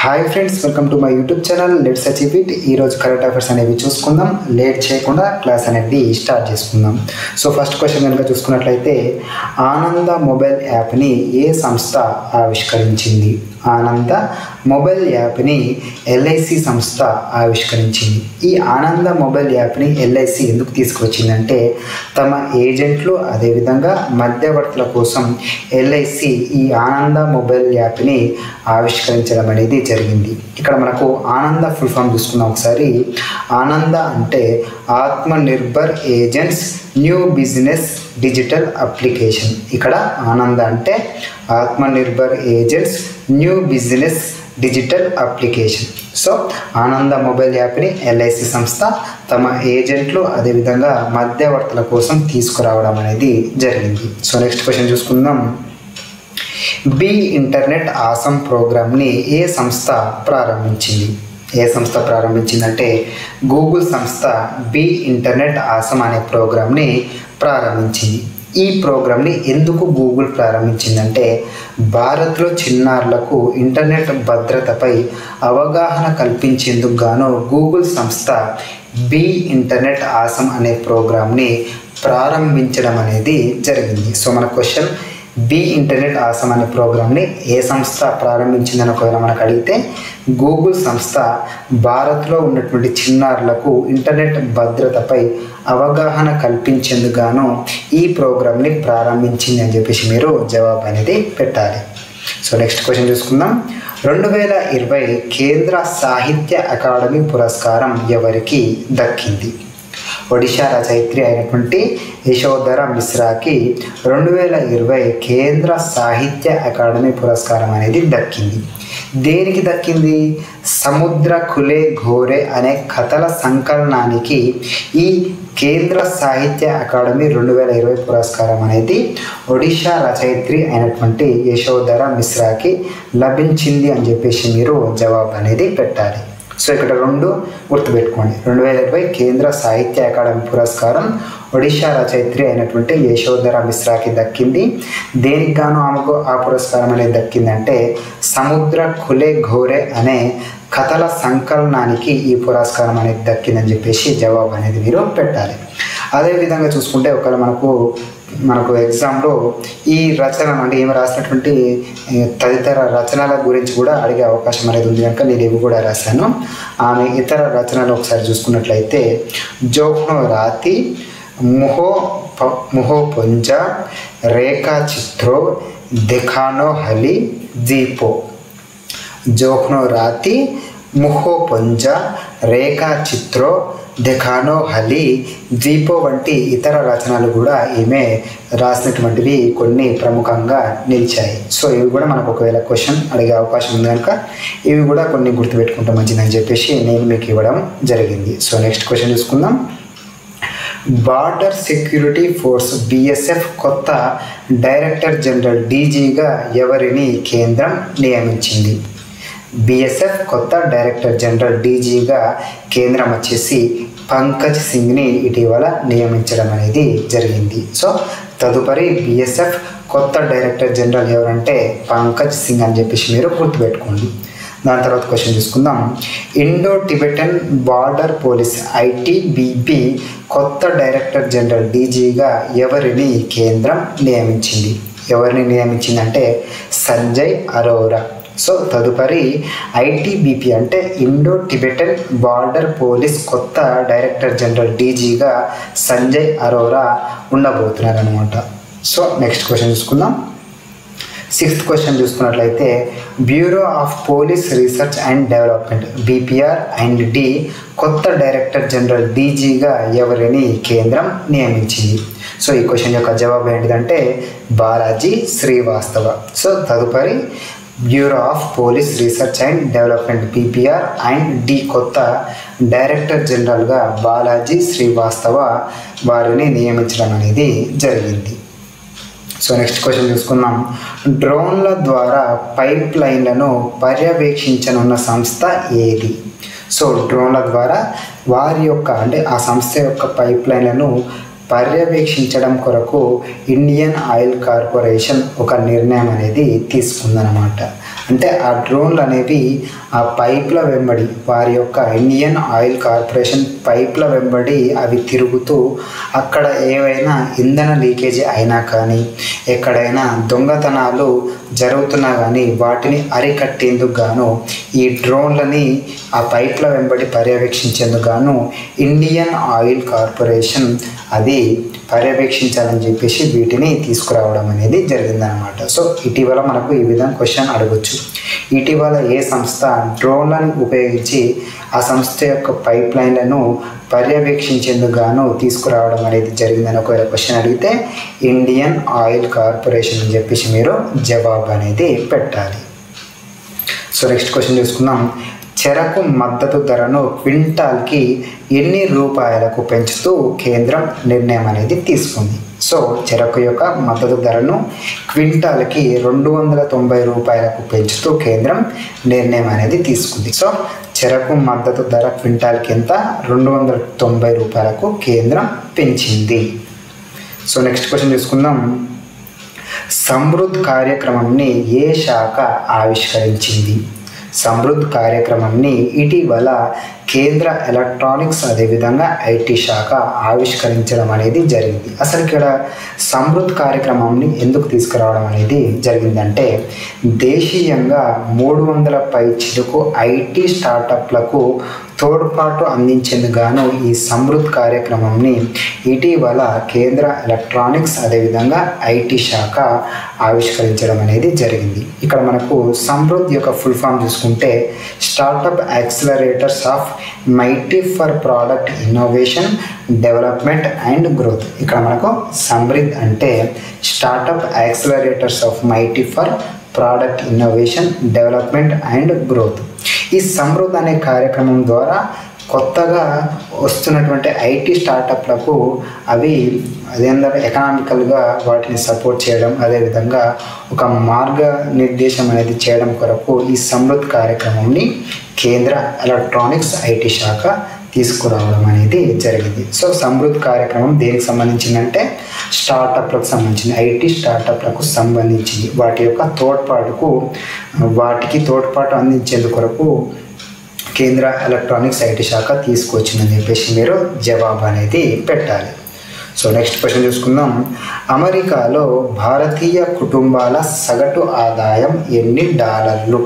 hi friends welcome to my YouTube channel let's achieve it ఈరోజు current affairs అనేవి చూసుకుందాం late చేయకుండా class అనేది స్టార్ట్ చేసుకుందాం సో ఫస్ట్ క్వశ్చన్ కనుక చూసుకున్నట్లయితే ఆనంద మొబైల్ యాప్ని ఏ సంస్థ ఆవిష్కరించింది ఆనంద మొబైల్ యాప్ని ఎల్ఐసి సంస్థ ఆవిష్కరించింది ఈ ఆనంద మొబైల్ యాప్ని ఎల్ఐసి ఎందుకు తీసుకొచ్చిందంటే తమ ఏజెంట్లు అదేవిధంగా మధ్యవర్తుల కోసం ఎల్ఐసి ఈ ఆనంద మొబైల్ యాప్ని ఆవిష్కరించడం అనేది జరిగింది ఇక్కడ మనకు ఆనంద ఫుల్ ఫామ్ చూసుకుందాం ఒకసారి ఆనంద అంటే Atmanirbhar agents new business digital application ఇక్కడ ఆనంద అంటే Atmanirbhar agents new business digital application so Ananda mobile యాప్ని ఎల్ఐసి సంస్థ తమ ఏజెంట్లు అదేవిధంగా మధ్యవర్తుల కోసం తీసుకురావడం అనేది జరిగింది సో నెక్స్ట్ క్వశ్చన్ చూసుకుందాం బి ఇంటర్నెట్ ఆసం ప్రోగ్రామ్ని ఏ సంస్థ ప్రారంభించింది ఏ సంస్థ ప్రారంభించిందంటే గూగుల్ సంస్థ బి ఇంటర్నెట్ ఆసం అనే ప్రోగ్రామ్ని ప్రారంభించింది ఈ ప్రోగ్రామ్ని ఎందుకు గూగుల్ ప్రారంభించిందంటే భారత్లో చిన్నారులకు ఇంటర్నెట్ భద్రతపై అవగాహన కల్పించేందుకు గాను గూగుల్ సంస్థ బి ఇంటర్నెట్ ఆసం అనే ప్రోగ్రామ్ని ప్రారంభించడం అనేది జరిగింది సో మన క్వశ్చన్ బి ఇంటర్నెట్ ఆసం అనే ప్రోగ్రామ్ని ఏ సంస్థ ప్రారంభించిందని ఒకవేళ మనకు అడిగితే గూగుల్ సంస్థ భారత్లో ఉన్నటువంటి చిన్నారులకు ఇంటర్నెట్ భద్రతపై అవగాహన కల్పించేందుకు గాను ఈ ప్రోగ్రామ్ని ప్రారంభించింది అని చెప్పేసి మీరు జవాబు అనేది పెట్టాలి సో నెక్స్ట్ క్వశ్చన్ చూసుకుందాం రెండు వేల ఇరవై కేంద్ర సాహిత్య అకాడమీ పురస్కారం ఎవరికి దక్కింది ఒడిషా రచయిత్రి అయినటువంటి యశోధర మిశ్రాకి రెండు వేల ఇరవై కేంద్ర సాహిత్య అకాడమీ పురస్కారం అనేది దక్కింది దేనికి దక్కింది సముద్ర కులే ఘోరే అనే కథల సంకలనానికి ఈ కేంద్ర సాహిత్య అకాడమీ రెండు వేల ఇరవై పురస్కారం అనేది ఒడిషా రచయిత్రి అయినటువంటి యశోధర మిశ్రాకి లభించింది అని చెప్పేసి మీరు జవాబు అనేది పెట్టాలి సో ఇక్కడ రెండు గుర్తుపెట్టుకోండి రెండు వేల ఇరవై కేంద్ర సాహిత్య అకాడమీ పురస్కారం ఒడిషా రచయిత్రి అయినటువంటి యశోధర మిశ్రాకి దక్కింది దేనికి గాను ఆమెకు ఆ పురస్కారం అనేది దక్కిందంటే సముద్ర ఖులే ఘోరే అనే కథల సంకలనానికి ఈ పురస్కారం అనేది దక్కిందని చెప్పేసి జవాబు అనేది మీరు పెట్టాలి అదేవిధంగా చూసుకుంటే ఒకవేళ మనకు మనకు ఎగ్జామ్లో ఈ రచన అంటే ఈమె రాసినటువంటి తదితర రచనల గురించి కూడా అడిగే అవకాశం అనేది ఉంది కనుక నేను ఇవి కూడా రాశాను ఆమె ఇతర రచనలు ఒకసారి చూసుకున్నట్లయితే జోహ్నో రాతి ముహో ముహో పొంజ రేఖా చిత్రో దెఖానో హలి దీపో జోహ్నో రాతి ముహో పొంజ రేఖా చిత్రో దెఖానో హలి ద్వీపో వంటి ఇతర రచనలు కూడా ఈమె రాసినటువంటివి కొన్ని ప్రముఖంగా నిలిచాయి సో ఇవి కూడా మనకు ఒకవేళ క్వశ్చన్ అడిగే అవకాశం ఉంది కనుక ఇవి కూడా కొన్ని గుర్తుపెట్టుకుంటే మంచిదని చెప్పేసి నేను మీకు ఇవ్వడం జరిగింది సో నెక్స్ట్ క్వశ్చన్ చూసుకుందాం బార్డర్ సెక్యూరిటీ ఫోర్స్ బిఎస్ఎఫ్ కొత్త డైరెక్టర్ జనరల్ డీజీగా ఎవరిని కేంద్రం నియమించింది బిఎస్ఎఫ్ కొత్త డైరెక్టర్ జనరల్ డీజీగా కేంద్రం వచ్చేసి పంకజ్ సింగ్ని ఇటీవల నియమించడం అనేది జరిగింది సో తదుపరి బిఎస్ఎఫ్ కొత్త డైరెక్టర్ జనరల్ ఎవరంటే పంకజ్ సింగ్ అని చెప్పేసి మీరు గుర్తుపెట్టుకోండి దాని తర్వాత క్వశ్చన్ చూసుకుందాం Indo Tibetan border police ITBP కొత్త డైరెక్టర్ జనరల్ డీజీగా ఎవరిని కేంద్రం నియమించింది ఎవరిని నియమించిందంటే సంజయ్ అరోరా సో తదుపరి ఐటీబీపీ అంటే ఇండో టిబెటన్ బార్డర్ పోలీస్ కొత్త డైరెక్టర్ జనరల్ డీజీగా సంజయ్ అరోరా ఉండబోతున్నారనమాట సో నెక్స్ట్ క్వశ్చన్ చూసుకుందాం సిక్స్త్ క్వశ్చన్ చూసుకున్నట్లయితే bureau of police research and development BPR and D కొత్త డైరెక్టర్ జనరల్ డీజీగా ఎవరిని కేంద్రం నియమించింది సో ఈ క్వశ్చన్ యొక్క జవాబు ఏంటిదంటే బాలాజీ శ్రీవాస్తవ సో తదుపరి bureau of police research and development BPR and D కొత్త డైరెక్టర్ జనరల్గా బాలాజీ శ్రీవాస్తవ వారిని నియమించడం అనేది జరిగింది సో నెక్స్ట్ క్వశ్చన్ చూసుకుందాం డ్రోన్ల ద్వారా పైప్ లైన్లను పర్యవేక్షించనున్న సంస్థ ఏది సో డ్రోన్ల ద్వారా వారి యొక్క అంటే ఆ సంస్థ యొక్క పైప్ లైన్లను పర్యవేక్షించడం కొరకు ఇండియన్ ఆయిల్ కార్పొరేషన్ ఒక నిర్ణయం అనేది తీసుకుందనమాట అంటే ఆ డ్రోన్లు అనేవి ఆ పైప్ల వెంబడి వారి యొక్క ఇండియన్ ఆయిల్ కార్పొరేషన్ పైప్ల వెంబడి అవి తిరుగుతూ అక్కడ ఏవైనా ఇంధన లీకేజీ అయినా కానీ ఎక్కడైనా దొంగతనాలు జరుగుతున్నా కానీ వాటిని అరికట్టేందుకు గాను ఈ డ్రోన్లని ఆ పైప్ల వెంబడి పర్యవేక్షించేందుకు గాను ఇండియన్ ఆయిల్ కార్పొరేషన్ అది పర్యవేక్షించాలని చెప్పేసి వీటిని తీసుకురావడం అనేది జరిగిందనమాట సో ఇటీవల మనకు ఈ విధంగా క్వశ్చన్ అడగచ్చు ఇటీవల ఏ సంస్థ డ్రోన్లను ఉపయోగించి ఆ సంస్థ యొక్క పైప్ లైన్లను పర్యవేక్షించేందుకు గాను తీసుకురావడం అనేది జరిగిందని ఒకవేళ క్వశ్చన్ అడిగితే ఇండియన్ ఆయిల్ కార్పొరేషన్ అని చెప్పేసి మీరు జవాబు అనేది పెట్టాలి సో నెక్స్ట్ క్వశ్చన్ చూసుకుందాం చెరకు మద్దతు ధరను క్వింటాల్కి ఎన్ని రూపాయలకు పెంచుతూ కేంద్రం నిర్ణయం అనేది తీసుకుంది సో చెరకు యొక్క మద్దతు ధరను క్వింటాల్కి రెండు వందల తొంభై రూపాయలకు పెంచుతూ కేంద్రం నిర్ణయం అనేది తీసుకుంది సో చెరకు మద్దతు ధర క్వింటాల్కి ఎంత రెండు వందల తొంభై రూపాయలకు కేంద్రం పెంచింది సో నెక్స్ట్ క్వశ్చన్ చూసుకుందాం సమృద్ధ్ కార్యక్రమంని ఏ శాఖ ఆవిష్కరించింది సమృద్ధ్ కార్యక్రమాన్ని ఇటీవల కేంద్ర ఎలక్ట్రానిక్స్ అదేవిధంగా ఐటీ శాఖ ఆవిష్కరించడం అనేది జరిగింది అసలు ఇక్కడ సమృద్ధ్ కార్యక్రమాన్ని ఎందుకు తీసుకురావడం అనేది జరిగిందంటే దేశీయంగా మూడు వందల పై చిలుకు ఐటీ స్టార్టప్లకు తోడ్పాటు అందించేందుకు గాను ఈ సమృద్ధ్ కార్యక్రమంని ఇటీవల కేంద్ర ఎలక్ట్రానిక్స్ అదేవిధంగా ఐటీ శాఖ ఆవిష్కరించడం అనేది జరిగింది ఇక్కడ మనకు సమృద్ధ్ యొక్క ఫుల్ ఫామ్ చూసుకుంటే startup accelerators of MeitY for product innovation development and growth ఇక్కడ మనకు సమృద్ధ్ అంటే startup accelerators of MeitY for product innovation development and growth ఈ సమృద్ధ్ అనే కార్యక్రమం ద్వారా కొత్తగా వస్తున్నటువంటి ఐటీ స్టార్టప్లకు అవి అదేంటంటే ఎకనామికల్గా వాటిని సపోర్ట్ చేయడం అదేవిధంగా ఒక మార్గ నిర్దేశం అనేది చేయడం కొరకు ఈ సమృద్ధ్ కార్యక్రమంని కేంద్ర ఎలక్ట్రానిక్స్ ఐటీ శాఖ తీసుకురావడం అనేది జరిగింది సో సమృద్ధ్ కార్యక్రమం దేనికి సంబంధించిందంటే స్టార్టప్లకు సంబంధించింది ఐటీ స్టార్టప్లకు సంబంధించింది వాటి యొక్క తోడ్పాటుకు వాటికి తోడ్పాటు అందించేందుకు కొరకు కేంద్ర ఎలక్ట్రానిక్స్ ఐటీ శాఖ తీసుకొచ్చిందని చెప్పేసి మీరు జవాబు అనేది పెట్టాలి సో నెక్స్ట్ క్వశ్చన్ చూసుకుందాం అమెరికాలో భారతీయ కుటుంబాల సగటు ఆదాయం ఎన్ని డాలర్లు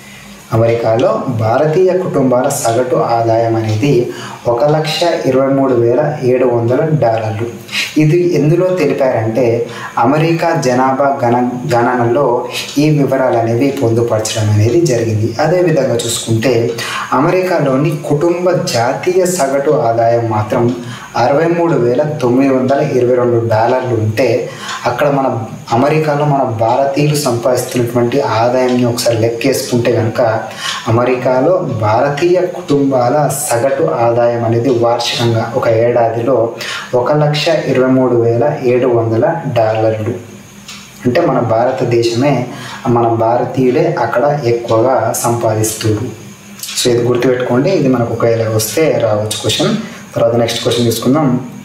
అమెరికాలో భారతీయ కుటుంబాల సగటు ఆదాయం అనేది ఒక లక్ష ఇరవై మూడు వేల ఏడు వందల డాలర్లు ఇది ఎందులో తెలిపారంటే అమెరికా జనాభా గణ గణనలో ఈ వివరాలు అనేవి పొందుపరచడం అనేది జరిగింది అదేవిధంగా చూసుకుంటే అమెరికాలోని కుటుంబ జాతీయ సగటు ఆదాయం మాత్రం అరవై మూడు వేల తొమ్మిది వందల ఇరవై రెండు డాలర్లు ఉంటే అక్కడ మన అమెరికాలో మన భారతీయులు సంపాదిస్తున్నటువంటి ఆదాయాన్ని ఒకసారి లెక్కేసుకుంటే కనుక అమెరికాలో భారతీయ కుటుంబాల సగటు ఆదాయం అనేది వార్షికంగా ఒక ఏడాదిలో ఒక లక్ష ఇరవై మూడు వేల ఏడు వందల డాలర్లు అంటే మన భారతదేశమే మన భారతీయులే అక్కడ ఎక్కువగా సంపాదిస్తారు సో ఇది గుర్తుపెట్టుకోండి ఇది మనకు ఒకవేళ వస్తే రావచ్చు క్వశ్చన్ తర్వాత నెక్స్ట్ క్వశ్చన్ చూసుకుందాం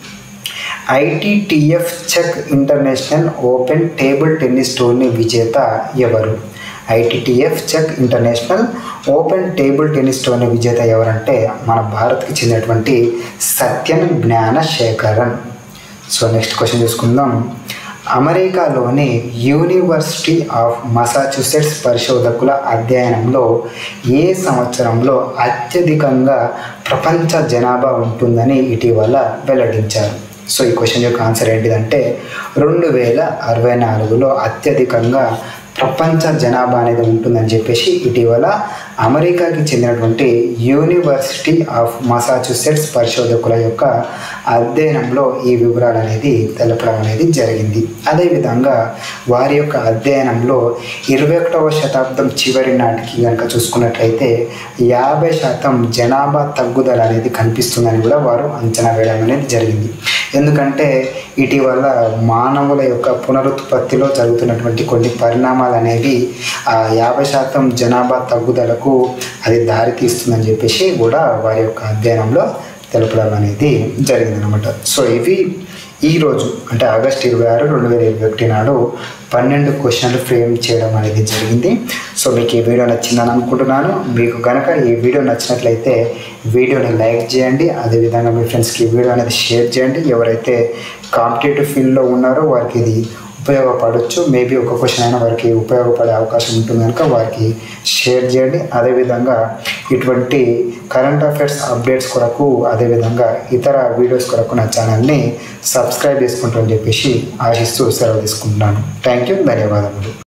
ఐటీటీఎఫ్ చెక్ international open table tennis tourney విజేత ఎవరు ఐటీటీఎఫ్ చెక్ international open table tennis tourney విజేత ఎవరంటే మన భారత్కి చెందినటువంటి Sathiyan Gnanasekaran so next question చూసుకుందాం అమెరికాలోని యూనివర్సిటీ ఆఫ్ మసాచ్యుసెట్స్ పరిశోధకుల అధ్యయనంలో ఏ సంవత్సరంలో అత్యధికంగా ప్రపంచ జనాభా ఉంటుందని ఇటీవల వెల్లడించారు సో ఈ క్వశ్చన్ యొక్క ఆన్సర్ ఏంటిదంటే రెండు వేల అరవై నాలుగులో అత్యధికంగా ప్రపంచ జనాభా అనేది ఉంటుందని చెప్పేసి ఇటీవల అమెరికాకి చెందినటువంటి యూనివర్సిటీ ఆఫ్ మసాచ్యుసెట్స్ పరిశోధకుల యొక్క అధ్యయనంలో ఈ వివరాలు అనేది తెలపడం అనేది జరిగింది అదేవిధంగా వారి యొక్క అధ్యయనంలో ఇరవై ఒకటవ శతాబ్దం చివరి నాటికి కనుక చూసుకున్నట్లయితే యాభై శాతం జనాభా తగ్గుదల అనేది కనిపిస్తుందని కూడా వారు అంచనా వేయడం అనేది జరిగింది ఎందుకంటే ఇటీవల మానవుల యొక్క పునరుత్పత్తిలో జరుగుతున్నటువంటి కొన్ని పరిణామాలు అనేవి ఆ యాభై శాతం జనాభా తగ్గుదలకు అది దారితీస్తుందని చెప్పేసి కూడా వారి యొక్క అధ్యయనంలో తెలపడం అనేది జరిగిందనమాట సో ఇవి ఈరోజు అంటే ఆగస్ట్ ఇరవై ఆరు రెండు వేల ఇరవై ఒకటి నాడు పన్నెండు క్వశ్చన్లు ఫ్రేమ్ చేయడం అనేది జరిగింది సో మీకు ఈ వీడియో నచ్చిందని అనుకుంటున్నాను మీకు కనుక ఈ వీడియో నచ్చినట్లయితే వీడియోని లైక్ చేయండి అదేవిధంగా మీ ఫ్రెండ్స్కి ఈ వీడియో అనేది షేర్ చేయండి ఎవరైతే కాంపిటేటివ్ ఫీల్డ్లో ఉన్నారో వారికి ఇది ఉపయోగపడవచ్చు మేబీ ఒక క్వశ్చన్ అయినా వారికి ఉపయోగపడే అవకాశం ఉంటుంది కనుక వారికి షేర్ చేయండి అదేవిధంగా ఇటువంటి కరెంట్ అఫైర్స్ అప్డేట్స్ కొరకు అదేవిధంగా ఇతర వీడియోస్ కొరకు నా ఛానల్ని సబ్స్క్రైబ్ చేసుకుంటామని చెప్పేసి ఆశిస్తూ సెలవు తీసుకుంటున్నాను థ్యాంక్ యూ ధన్యవాదములు